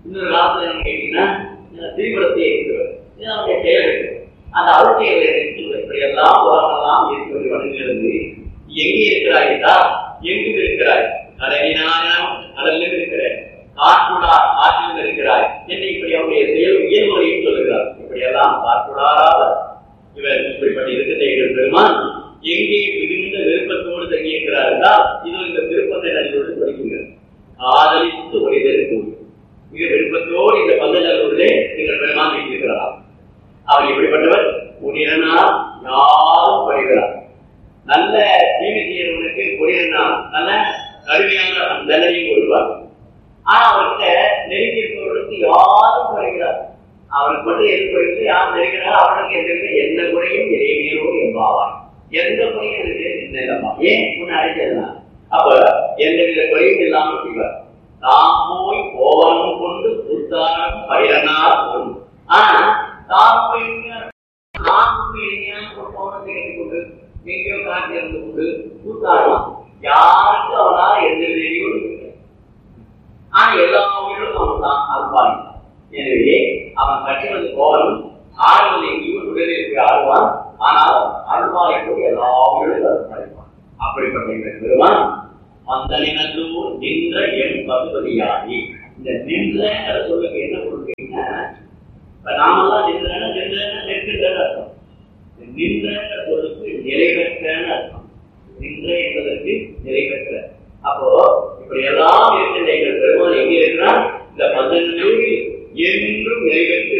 இன்னொரு காலத்துல என்ன கேட்டீங்கன்னா திரிபுரத்தை இருக்கிறவர் இது நம்முடைய செயல் இருக்கு அந்த அருட்செயலை இப்படி எல்லாம் உலகெல்லாம் இருக்கிறது வணங்குகிறது எங்கே இருக்கிறாய் என்றால் எங்கும் இருக்கிறாய் கடலினாலும் கடலிலும் இருக்கிறாய் காற்றுடா ஆற்றிலும் இருக்கிறாய் என்று இப்படி அவருடைய செயல் இயல்முறையும் சொல்லுகிறார் இப்படியெல்லாம் காற்றுடாராத இவர் இப்படிப்பட்ட இருக்கிற எங்கள் பெருமான் எங்கே மிகுந்த விருப்பத்தோடு தங்கியிருக்கிறார் என்றால் இது இந்த விருப்பத்தை நடிகோடு படிக்கின்றது ஆதரித்து ஒளிதற்கு மிக விருப்பத்தோடு இந்த பந்தஜலூரிலே எங்கள் பெருமான் வைத்திருக்கிறார் அவர் எப்படிப்பட்டவர் உனிரனால் யாரும் படுகிறார் நல்ல தீமை செய்யறவனுக்கு பொரியனால் நல்ல கடுமையான தண்டனையும் கொடுப்பார் ஆனா அவர்கிட்ட நெருங்கி இருப்பவர்களுக்கு யாரும் குறைகிறார் அவருக்கு மட்டும் எது குறைந்து யார் நெருங்கிறார் அவனுக்கு எந்த எந்த குறையும் இறைமையோ என்பாவார் எந்த குறையும் இருக்கு என்ன இல்லப்பா ஏன் முன்ன அழைச்சதுதான் அப்ப எந்தவித குறையும் இல்லாமல் செய்வார் தாம் போய் கோவனம் கொண்டு புத்தாரம் பயிரனார் கொண்டு ஆனா தாம் போய் நாம் எங்கேயாவது ஒரு கோவணத்தை கட்டிக்கொண்டு எங்கேயோ காட்டி இருந்து கொண்டு கூத்தாடலாம் யாருக்கும் அவனால எந்த விதையும் இல்லை ஆனா எல்லா உயிரும் அவன் தான் அல்பாளி எனவே அவன் கட்டினது கோவலம் ஆடுவது எங்கேயும் உடலில் இருக்க ஆடுவான் ஆனால் அல்பாளி போய் எல்லா உயிரும் அல்பாளிப்பான் அப்படிப்பட்ட இந்த பெருமான் மந்தனினூர் நின்ற என் பகுதியாகி இந்த நின்ற சொல்லுக்கு என்ன கொடுத்தீங்கன்னா இப்ப நாமெல்லாம் நின்றன நின்றன நிற்கின்றன அர்த்தம் நின்ற சொல்லுக்கு நிறைவேற்றன்னு அர்த்தம் நின்ற என்பதற்கு நிறைவேற்ற அப்போ இப்படி எல்லாம் இருக்கின்ற எங்கள் பெருமான் எங்க இருக்கிறார் இந்த பந்தனூரில் என்றும் நிறைவேற்று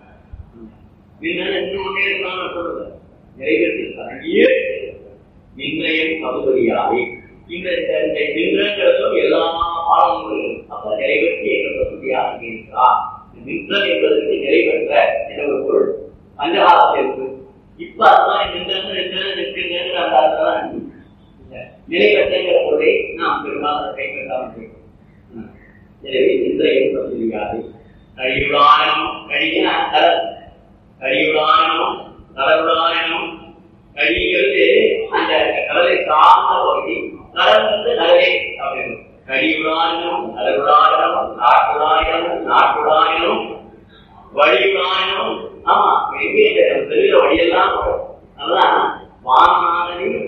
நின்ற என்று ஒன்றே இருக்கிறான் சொல்லுங்க நிறைவேற்றி அங்கேயே நிர்ணயம் பகுதியாகி இந்த நின்றங்கிற சொல் எல்லா பாடங்களும் அப்ப நிறைவேற்றி எங்கள் பகுதியாக இருக்கிறார் நின்றல் என்பதற்கு நிறைவேற்ற என்ற ஒரு பொருள் பஞ்சகாலத்திற்கு இப்ப அதுதான் நின்றன்னு நின்று நிற்கின்ற அந்த அர்த்தம் நிறைவேற்றங்கிற பொருளை நாம் பெரும்பாலும் கைப்பற்றாமல் இருக்கோம் எனவே நின்றைய பகுதியாது கழிவுடானம் கழினா கடல் கழிவுடானம் கடவுடானம் கழிகிறது அந்த கடலை சார்ந்த பகுதி கடல் வந்து கடலே அப்படின்னு கழிவுடானம் கடவுடானம் நாட்டுடாயினம் நாட்டுடாயினம் வழியுடாயினம் ஆமா எங்கே தெருவில வழியெல்லாம் அதான் வானானனில்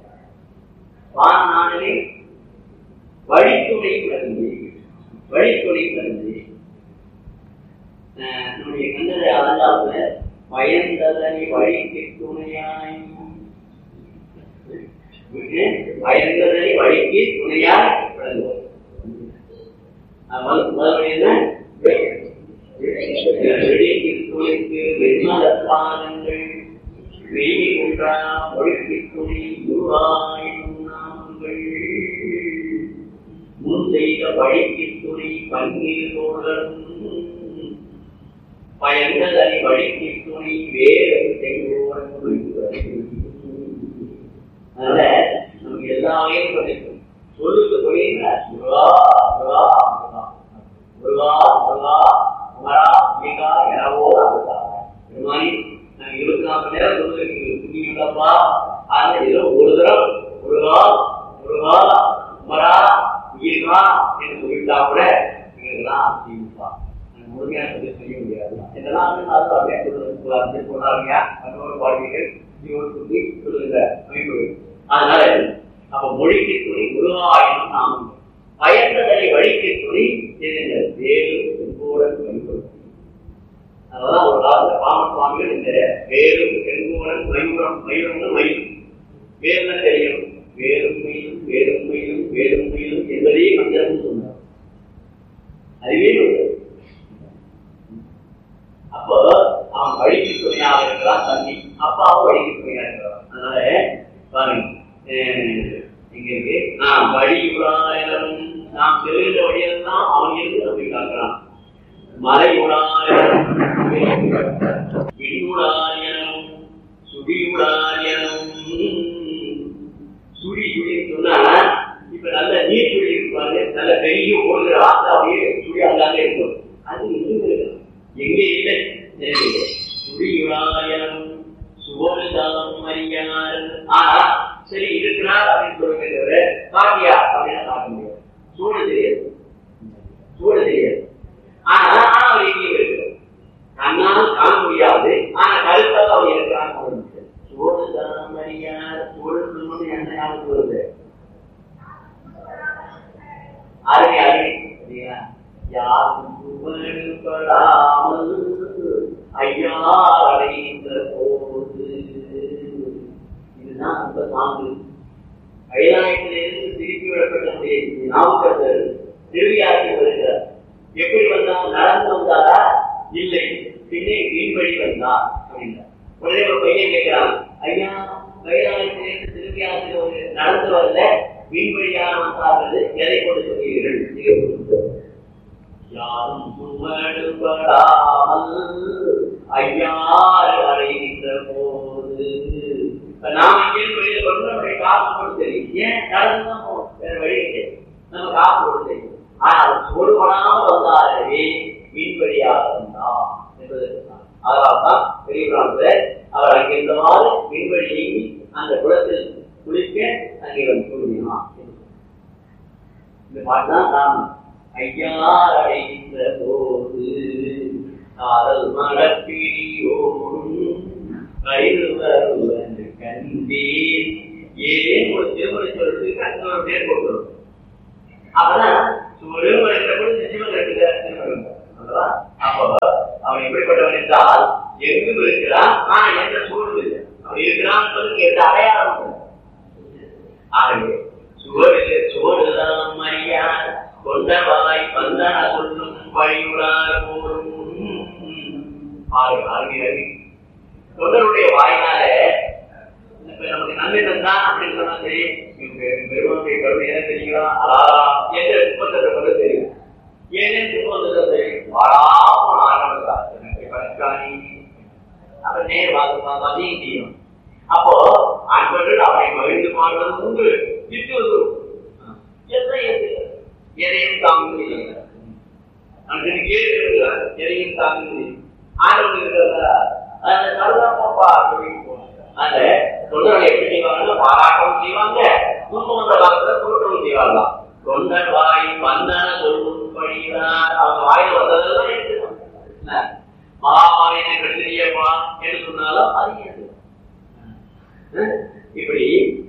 வானானனில் வழித்துணை கலந்து வழித்துணை கலந்து நம்முடைய கண்டதை அலங்காப்புல பயந்ததனை வழிக்கு துணையாய் பயந்ததனை வழிக்கு துணையாய் விளங்குவோம் முதல் என்ன வெண்மலப்பாதங்கள் வெயில் குன்றா ஒழுக்கி துணி குருவாயும் நாமங்கள் முன் செய்த வழிக்கு துணி பன்னீர் தோழரும் பயந்ததனை வழிக்கு துணி வேறு செங்கோடன் அதனால நமக்கு எல்லா வகையும் கிடைக்கும் சொல்லுக்கு தொழில் முருகா முருகா முருகா முருகா குமரா மீகா எனவோ பெருமானி நான் இருபத்தி நாலு மணி நேரம் சொல்லுங்கப்பா ஆனா ஏதோ ஒரு தரம் முருகா முருகா குமரா மீகா என்று சொல்லிட்டா கூட நீங்கள்லாம் ஆசைப்பா முழுமையா சொல்லி செய்ய முடியாது இதெல்லாம் வந்து அப்படியே சொல்றாங்க அதோட பாடல்கள் ஜீவன் சொல்லி சொல்லுங்க அமைப்பு அதனால அப்ப மொழிக்கு துணி உருவாயினும் நாமும் பயந்ததை வழிக்கு துணி வேறு செங்கோடன் வழிபடும் அதனால ஒரு காலத்துல பாம சுவாமிகள் இந்த வேரும் செங்கோடன் மயூரம் மயூரம்னு மயில் வேறு தெரியும் வேறும் மயிலும் வேறும் மயிலும் வேறும் மயிலும் என்பதே மந்திரம் சொன்னார் அதுவே ஒரு அப்போ அவன் வழிக்கு துணையாக இருக்கிறான் தம்பி அப்பாவும் வழிக்கு துணையாக இருக்கிறான் அதனால பாருங்க இங்க இருக்கு நான் வழியுடாயிரம் நாம் தெரிந்த வழியெல்லாம் அவன் இருந்து நம்பி காக்கிறான் மலை உடாயிரம் விடியுடாயிரம் சுடியுடாயிரம் சுடி சுடி சொன்னா இப்ப நல்ல நீர் சுடி இருப்பாங்க நல்ல பெரிய ஓடுகிற ஆசை அப்படியே சுடி அங்காங்க இருக்கும் அது இருந்து எங்கே இல்லை சுடியுடாயிரம் சுகோதாம் அறியார் ஆனா சரி இருக்கிறார் அப்படின்னு சொல்லுங்க தவிர காட்டியா அப்படின்னு காட்ட முடியாது சூழல் தெரியாது சூழல் தெரியாது ஆனா உடனே ஒரு பையன் கேட்கிறான் ஐயா கைலாயத்திலிருந்து திரும்பியாசில் ஒரு நடந்து வரல வீண்வழியாக வந்தார்கள் எதை கொண்டு சொல்கிறீர்கள் யாரும் சுமடுபடாமல் ஐயாறு அடைகின்ற போது இப்ப நாம இங்கே வெளியில கொண்டு நம்முடைய காசு போட்டு தெரியும் ஏன் நடந்துதான் போகணும் வேற வழி இல்லை நம்ம காசு போட்டு தெரியும் ஆனால் சொல்படாமல் வந்தாலே மீன்வழியாக வந்தான் என்பதற்கு அதனால்தான் பெரியவராக அவர் அங்கே இருந்தவாறு மீன்வழி நீங்கி அந்த குளத்தில் குளிக்க அங்கே வந்து கூறினான் இந்த பாட்டு தான் நாம் ஐயார் அடைகின்ற போது காதல் மலப்பிடியோடும் கருவருவன் கண்டேன் ஏன் ஒரு திருமணி சொல்றதுக்கு கண்ணோட பேர் கொடுக்கணும் அப்பதான் ஒரு சிவன் ரெண்டு அல்லவா அப்போ அவன் எப்படிப்பட்டவன் என்றால் எங்கும் இருக்கிறான் ஆனா எந்த சூழலும் இல்லை அவன் இருக்கிறான் என்பதற்கு எந்த அடையாளம் இல்லை ஆகவே சுவரிலே சுவடுதான் மரியார் கொண்டவாய் வந்தன சொல்லும் வழியுறார் போரும் ஆறு ஆறுகிறது தொண்டருடைய வாயினால இப்ப நமக்கு நன்மை தந்தான் அப்படின்னு சொன்னா சரி பெருமானுடைய கருணை என்ன தெரியுங்களா ஆ என்ற முப்பத்தெட்டு கொண்டு தெரியும் ஏனே முப்பத்தெட்டு தெரியும் வாழாம ஆரம்பித்தார் எனக்கு பணிக்காணி அப்ப நேர் வாங்க மதியம் செய்யணும் அப்போ அன்பர்கள் அவனை மகிழ்ந்து பாடுவது உண்டு திட்டுவது எதை எது எதையும் தாங்க அன்றைக்கு கேட்கிறார் எதையும் தாங்க ஆண்டவன் இருக்கிறதா அந்த கருதாப்பா அப்படின்னு அந்த தொண்டர்கள் எப்படி செய்வாங்கன்னா பாராட்டவும் செய்வாங்க துன்பம் வந்த காலத்துல தோற்றவும் செய்வாங்க தொண்டர் வாய் வந்தன சொல்லும் படிக்கிறார் அவங்க வாயில் வந்ததெல்லாம் எடுத்துக்கணும் மகாமாவினை கட்டியப்பா என்று சொன்னாலும் அது எடுத்துக்கணும் இப்படி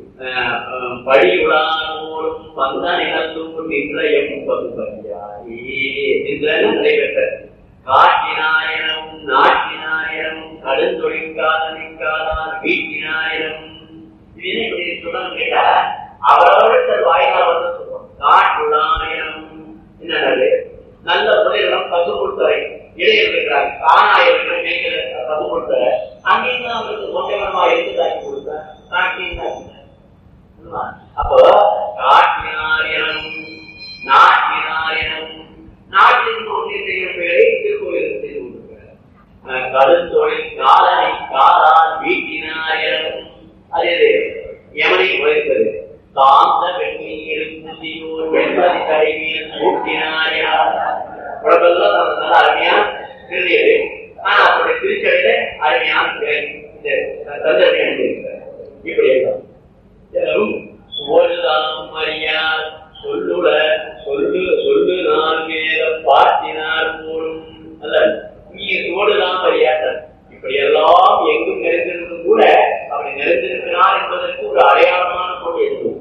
படியுடானோடும் வந்த நிகழ்ந்தும் நின்றையும் பகுபதியாரே நின்றன நடைபெற்ற காட்டினாயனமும் நாட்டினாயனமும் கடுந்தொழிற்காதனிக்காதான் வீட்டினாயனமும் இது என்ன இப்படி சொல்லணும் கேட்டா அவரவர்கள் வாயிலாக வந்து சொல்லுவோம் காட்டுடாயனமும் என்னது நல்ல முதலிடம் பசு கொடுத்தரை இடையில் இருக்கிறார் காணாயிரம் மேய்க்கிற பசு கொடுத்தர அங்கேயும் அவங்களுக்கு மொட்டைமரமா எடுத்து தாக்கி கொடுத்த காட்டியும் அப்போ காட்டினாயனம் நாட்டினாயனம் நாட்டின் கொண்டிருக்கிற பெயரை திருக்கோயில் செய்து கொண்டிருக்கிறார் கருத்தொழில் காலனை காலால் வீட்டினாயனம் அது யமனை உழைத்தது காந்த வெண்மையில் புதியோர் வெண்மதி கடைவியல் கூட்டினாயா உலகெல்லாம் நல்ல அருமையா திருடியது ஆனா அவருடைய திருச்சடையில அருமையான தந்தனை அணிந்திருக்கிறார் இப்படி எல்லாம் சுவருதாம் அறியார் சொல்லுட சொல்லு சொல்லு நான் மேல பாட்டினார் போலும் அல்ல நீங்க சுவடுதான் அறியாத இப்படி எல்லாம் எங்கும் நிறைந்திருந்தும் கூட அப்படி நிறைந்திருக்கிறார் என்பதற்கு ஒரு அடையாளமான பொருள் இருக்கும்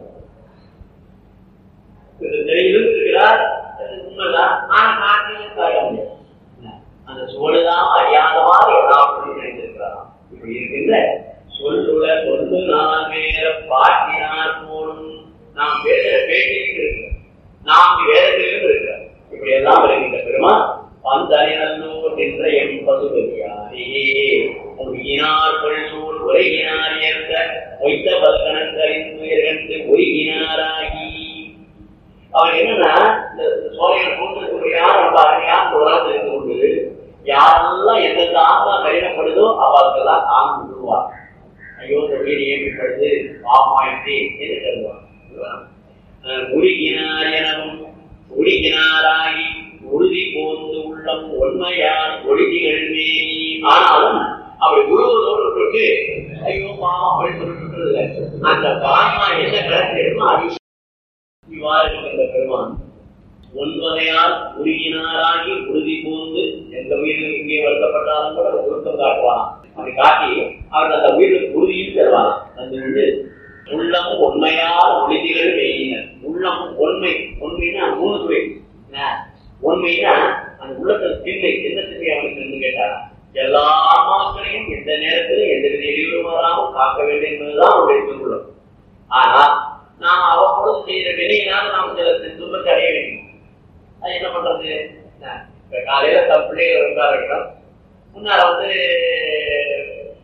இருக்கிறார் உண்மைதான் ஆனா காட்டிலும் காட்ட முடியாது அந்த சுவடுதான் அறியாதவாறு எல்லாவற்றையும் நிறைந்திருக்கிறாராம் இப்படி இருக்கின்ற சொல்லுல சொல்லு நான் மேல பாட்டினார் போலும் நாம் பேசுற பேட்டிலும் இருக்கு நாம் வேதத்திலும் இருக்க இப்படி எல்லாம் இருக்கின்ற பெருமா பந்தனினல்லோர் நின்ற எம் பசுபதியாரே ஒருகினார் கொள்சூர் உரைகினார் ஏற்ற ஒய்த்த பல்கணங்களின் துயர்கண்டு ஒருகினாராகி அவர் என்னன்னா இந்த சோழையர் கூட்டத்துக்குரியார் ரொம்ப அருமையான உலகம் தெரிந்து கொண்டு யாரெல்லாம் எந்த தாங்க கடினப்படுதோ அவர்களுக்கெல்லாம் தாங்க விடுவார் ஐயோ இந்த வீடு ஏற்படுது பாமாயிட்டு என்று கருதுவார் உருகினார் எனவும் உருகினாராகி உறுதி போந்து உள்ளம் உண்மையார் ஒழுகிகள் மேனி ஆனாலும் அப்படி உருவதோடு விட்டு ஐயோ பாமா அப்படி சொல்லிட்டு அந்த பாமா என்ன கலந்து அது இவ்வாறு இந்த பெருமான் ஒன்பதையால் உருகினாராகி உறுதி பூந்து எந்த உயிரிலும் இங்கே வருத்தப்பட்டாலும் கூட ஒழுக்கம் காட்டுவான் அதை காட்டி அவர் அந்த உயிருக்கு உறுதியும் தருவான் அது வந்து உள்ளம் உண்மையால் உறுதிகள் வெயினர் உள்ளம் உண்மை உண்மைன்னா மூணு சுவை உண்மைன்னா அந்த உள்ளத்தில் திண்ணை எந்த திண்ணை அவனுக்கு கேட்டா எல்லா மக்களையும் எந்த நேரத்திலும் எந்த வித இடையூறும் வராமல் காக்க வேண்டும் என்பதுதான் அவருடைய திருக்குள்ளம் ஆனா நாம் அவ்வப்பொழுது செய்கிற வினையினால் நாம் சில துன்பத்தை அடைய வேண்டும் அது என்ன பண்றது காலையில தம் பிள்ளைகள் இருந்தார்கள் முன்னால வந்து உங்களுக்கு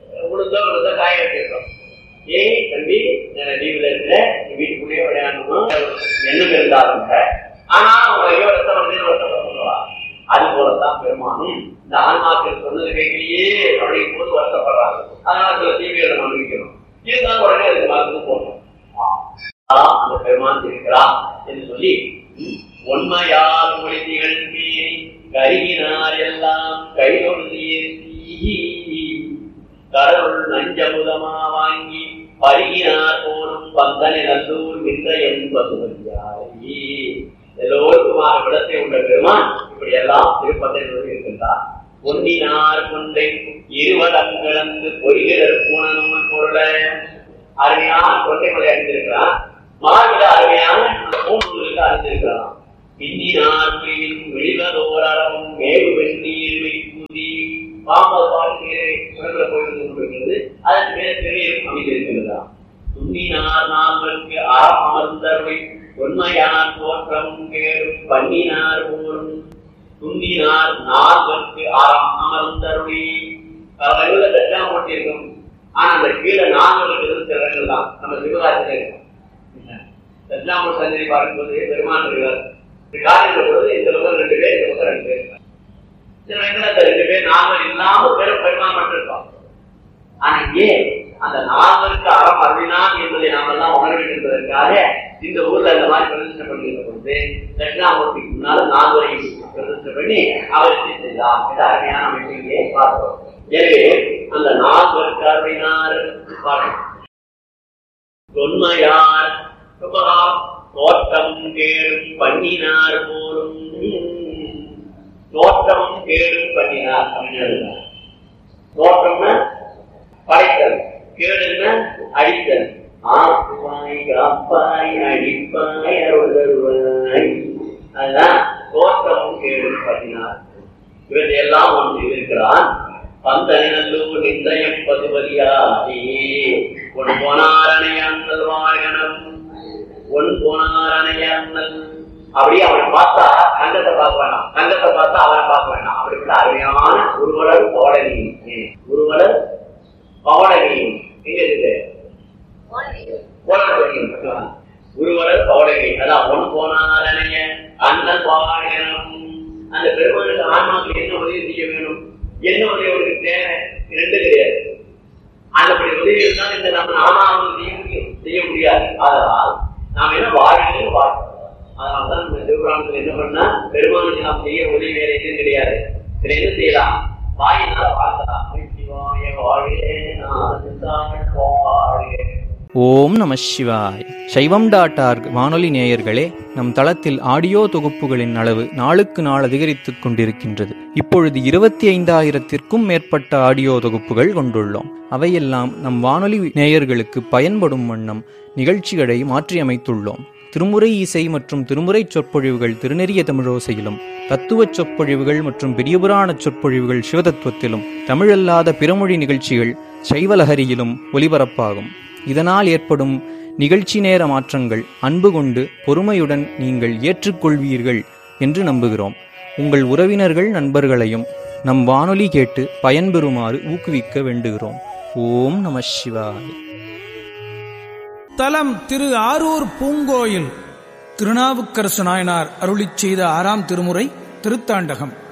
விழுந்தோ விழுந்தோ காய வச்சிருக்கோம் ஏய் தம்பி லீவ்ல இருக்கிற நீ வீட்டுக்குள்ளேயே விளையாடணும் எண்ணம் இருந்தாலும் கூட. ஆனா அவங்க ஐயோ ரத்தம் வந்து ரத்தம் சொல்லுவா அது போலதான் பெருமானும் இந்த ஆன்மாக்கள் சொன்னது கேட்கலையே அப்படிங்கும் போது வருத்தப்படுறாங்க அதனால சில தீமைகளை நம்ம அனுபவிக்கணும் இருந்தாலும் உடனே அதுக்கு மருந்து போடணும் ஆம், அந்த பெருமான் இருக்கிறான் என்று சொல்லி உண்மையால் மொழி திகழ்ந்தீ கருகினார் எல்லாம் கைதொழுதி கடவுள் நஞ்சமுதமா வாங்கி பருகினார் போலும் பந்தனை நல்லூர் மின்ற என்பதுமதியாரி எல்லோருக்குமான விடத்தை உள்ள பெருமான் இப்படி எல்லாம் திருப்பத்தில் இருக்கின்றார் பொன்னினார் கொண்டை இருவடம் கிடந்து பொய்கிறர் பூணனும் பொருள அருமையான கொண்டைகளை அணிந்திருக்கிறான் மாநில அருமையான பூணூலுக்கு அணிந்திருக்கிறான் பின்னினார் பிரிவின் வெளிவதோரளவும் மேவு வெந்நீர் வைப்பூதி பாம்பது வாழ்க்கையை உடம்புல போயிருந்து கொண்டிருக்கிறது அதற்கு மேல திரையில் அமைந்திருக்கிறதா துண்ணினார் நால்வருக்கு அறம் அமர்ந்தவை உண்மையான் தோற்றம் கேடும் பண்ணினார் போலும் துண்டினார் நால்வருக்கு அறம் அமர்ந்தருளி பல தட்டா போட்டிருக்கும் ஆனா அந்த கீழே நால்வருக்கு இருந்து சில இடங்கள் தான் நம்ம சிவகாசியில இருக்கோம் தட்சிணாமூர் சந்தை பார்க்கும்போது பெருமான் இருக்கிறார் இந்த காலையில் பொழுது இந்த பக்கம் ரெண்டு பேர் இந்த பக்கம் ரெண்டு பேர் சில இடத்துல அந்த ரெண்டு பேர் நாமல் இல்லாம பெரும் பெருமான் மட்டும் இருப்பான் ஆனா ஏன் அந்த நால்வருக்கு அறம் அருளினான் என்பதை நாம எல்லாம் உணர வேண்டும் என்பதற்காக இந்த ஊர்ல இந்த மாதிரி பிரதர்ஷனம் பண்ணிருக்க பொழுது தட்சிணாமூர்த்திக்கு முன்னால நால்வரை பிரதர்ஷனம் பண்ணி அவருக்கு செய்யலாம் இந்த அருமையான அமைப்பிலேயே பார்க்கிறோம் எனவே அந்த நால்வருக்கு அருளினார் பார்க்கணும் தொன்மையார் சுபகார் தோட்டம் கேடும் பண்ணினார் போலும் தோட்டம் கேடும் பண்ணினார் அப்படின்னு தோட்டம்னா படைத்தல் கேடுன்னா அடித்தல் ஆக்குவாய் காப்பாய் அடிப்பாய் அருள்வாய் அதுதான் தோற்றமும் கேடும் பண்ணினார் இவற்றை எல்லாம் ஒன்று இருக்கிறான் பந்தனினல்லூர் நிந்தயம் பதுபதியாதி ஒன் போனாரணை அண்ணல் வாழ்கனம் ஒன் போனாரணை அண்ணல் அப்படியே அவனை பார்த்தா தங்கத்தை பார்க்க வேணாம் தங்கத்தை பார்த்தா அவனை பார்க்க வேண்டாம் அப்படிப்பட்ட அருமையான உருவலர் பவடனி உருவலர் பவடனி எங்க இருக்குது கோலப்படியும் உருவலர் பவடனி அதான் ஒன் போனாரணைய அண்ணல் வாழ்கனம் அந்த பெருமானுக்கு ஆன்மாவுக்கு என்ன உதவி செய்ய வேணும் என்ன உதவி அவருக்கு தேவை ரெண்டு கிடையாது அந்த அப்படி உதவி இருந்தால் இந்த நம்ம நாமாவும் செய்ய முடியும் செய்ய முடியாது அதனால் நாம் என்ன வாழ்க்கையில் வாழ்க்கை அதனால்தான் நம்ம சிவபுராணத்தில் என்ன பண்ணா பெருமானுக்கு நாம் செய்ய உதவி வேற எதுவும் கிடையாது இதுல என்ன செய்யலாம் வாயினால வாழ்த்தலாம் சிவாய வாழ்கே நான் வாழ்கே ஓம் நம சிவாய் சைவம் டாட் ஆர்க் வானொலி நேயர்களே நம் தளத்தில் ஆடியோ தொகுப்புகளின் அளவு நாளுக்கு நாள் அதிகரித்துக் கொண்டிருக்கின்றது இப்பொழுது இருபத்தி ஐந்தாயிரத்திற்கும் மேற்பட்ட ஆடியோ தொகுப்புகள் கொண்டுள்ளோம் அவையெல்லாம் நம் வானொலி நேயர்களுக்கு பயன்படும் வண்ணம் நிகழ்ச்சிகளை மாற்றியமைத்துள்ளோம் திருமுறை இசை மற்றும் திருமுறை சொற்பொழிவுகள் திருநெறிய தமிழோசையிலும் தத்துவச் சொற்பொழிவுகள் மற்றும் பெரியபுராண சொற்பொழிவுகள் சிவதத்துவத்திலும் தமிழல்லாத பிறமொழி நிகழ்ச்சிகள் சைவலஹரியிலும் ஒலிபரப்பாகும் இதனால் ஏற்படும் நிகழ்ச்சி நேர மாற்றங்கள் அன்பு கொண்டு பொறுமையுடன் நீங்கள் ஏற்றுக்கொள்வீர்கள் என்று நம்புகிறோம் உங்கள் உறவினர்கள் நண்பர்களையும் நம் வானொலி கேட்டு பயன்பெறுமாறு ஊக்குவிக்க வேண்டுகிறோம் ஓம் நம சிவாய் தலம் திரு ஆரூர் பூங்கோயில் திருநாவுக்கரசு நாயனார் அருளிச் செய்த ஆறாம் திருமுறை திருத்தாண்டகம்